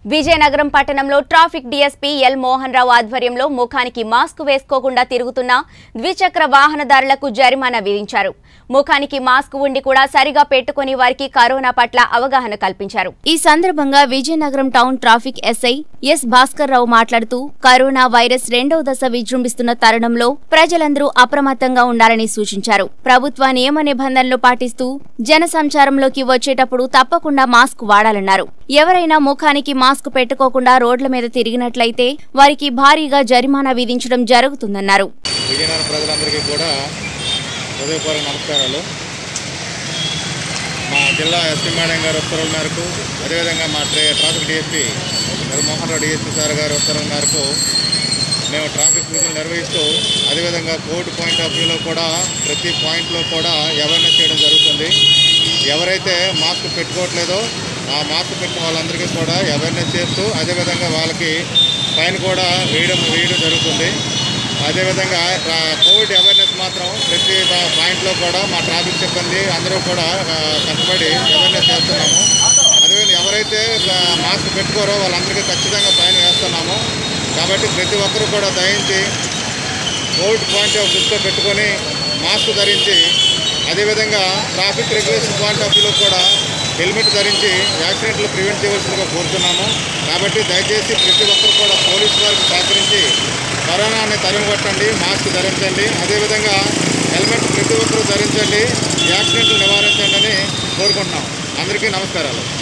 విజయనగరం పట్టణంలో traffic DSP L Mohan Rao ఆధ్వర్యంలో ముఖానికి మాస్క్ వేసుకోకుండా తిరుగుతున్న ద్విచక్ర వాహనదారులకు జరిమానా విధించారు ముఖానికి మాస్క్ ఉండి కూడా సరిగా పెట్టుకుని వారికి కరోనా పట్ల అవగాహన కల్పించారు ఈ సందర్భంగా Vizianagaram town traffic SI S Bhaskar Rao మాట్లాడుతూ కరోనా వైరస్ రెండవ దశ విజృంభిస్తున్న తరుణంలో ప్రజలందరూ అప్రమత్తంగా ఉండాలని సూచించారు ప్రభుత్వ నియమ నిబంధనలు పాటిస్తూ జన సంచారంలోకి వచ్చేటప్పుడు తప్పకుండా మాస్క్ వాడాలన్నారు ఎవరైనా ముఖానికి మాస్క్ పెట్టుకోకుండా రోడ్ల మీద తిరిగినట్లయితే వారికి భారీగా జరిమానా విధించడం జరుగుతుందన్నారు విజయనగరం ప్రజలందరికీ కూడా హృదయపూర్వక నమస్కారాలు మా జిల్లా ఎస్పీ మేడం గారి ఉత్తర్వుల మేరకు అదేవిధంగా మా ట్రే traffic DSP Mohan Rao DSP sir గారి ఉత్తర్వుల మేరకు మేము ట్రాఫిక్ విధులు నిర్వహిస్తూ అదేవిధంగా కోర్టు పాయింట్ ఆఫ్ వ్యూలో కూడా ప్రతి పాయింట్లో కూడా అవేర్నెస్ చేయడం జరుగుతుంది ఎవరైతే మాస్క్ పెట్టుకోవట్లేదో ఆ మాస్క్ పెట్టిన వాళ్ళందరికీ కూడా అవేర్నెస్ చేస్తూ అదేవిధంగా వాళ్ళకి ఫైన్ కూడా వేయడం వేయడం జరుగుతుంది అదేవిధంగా ట్రా- కోవిడ్ అవేర్నెస్ మాత్రం ప్రతి పా- పాయింట్లో కూడా మా ట్రాఫిక్ సిబ్బంది అందరూ కూడా ఆ, కష్టపడి అవేర్నెస్ చేస్తున్నాము అదేవిధంగా ఎవరైతే ఆ, మాస్క్ పెట్టుకోరో వాళ్ళందరికీ ఖచ్చితంగా ఫైన్ వేస్తున్నాము కాబట్టి ప్రతి ఒక్కరూ కూడా దయించి కోవిడ్ పాయింట్ ఆఫ్ దృష్టిలో పెట్టుకొని మాస్క్ ధరించి అదేవిధంగా ట్రాఫిక్ రెగ్యులేషన్ పాయింట్ ఆఫ్ వ్యూలో కూడా హెల్మెట్ ధరించి యాక్సిడెంట్లు ప్రివెంట్ చేయవలసిందిగా కోరుతున్నాము కాబట్టి దయచేసి ప్రతి ఒక్కరు కూడా పోలీసు వారికి సహకరించి కరోనాని తరిమి కొట్టండి మాస్క్ ధరించండి అదేవిధంగా హెల్మెట్ ప్రతి ఒక్కరూ ధరించండి యాక్సిడెంట్లు నివారించండి అని కోరుకుంటున్నాం అందరికీ నమస్కారాలు